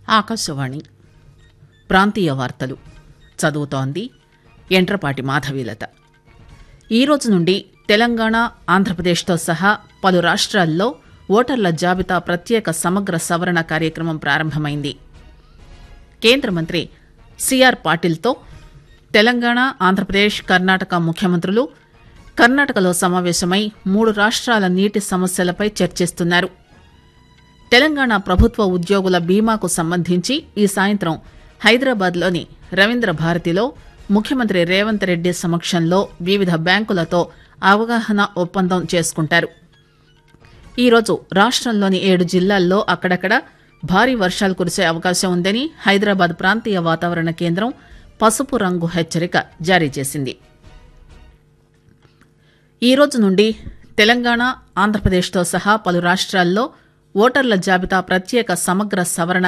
ఆకాశవాణి ప్రాంతీయ వార్తలు చదువుతోంది ఎంట్రపాటి మాధవీలత ఈ రోజు నుండి తెలంగాణ ఆంధ్రప్రదేశ్తో సహా పలు రాష్ట్రాల్లో ఓటర్ల జాబితా ప్రత్యేక సమగ్ర సవరణ కార్యక్రమం ప్రారంభమైంది కేంద్ర మంత్రి సిఆర్ పాటిల్తో తెలంగాణ ఆంధ్రప్రదేశ్ కర్ణాటక ముఖ్యమంత్రులు కర్ణాటకలో సమావేశమై మూడు రాష్ట్రాల నీటి సమస్యలపై చర్చిస్తున్నారు తెలంగాణ ప్రభుత్వ ఉద్యోగుల బీమాకు సంబంధించి ఈ సాయంత్రం హైదరాబాద్లోని రవీంద్ర భారతిలో ముఖ్యమంత్రి రేవంత్ రెడ్డి సమక్షంలో వివిధ బ్యాంకులతో అవగాహన ఒప్పందం చేసుకుంటారు ఈరోజు రాష్టంలోని ఏడు జిల్లాల్లో అక్కడక్కడ భారీ వర్షాలు కురిసే అవకాశం ఉందని హైదరాబాద్ ప్రాంతీయ వాతావరణ కేంద్రం పసుపు రంగు హెచ్చరిక జారీ చేసింది ఈ రోజు నుండి తెలంగాణ ఆంధ్రప్రదేశ్తో సహా పలు రాష్ట్రాల్లో ఓటర్ల జాబితా ప్రత్యేక సమగ్ర సవరణ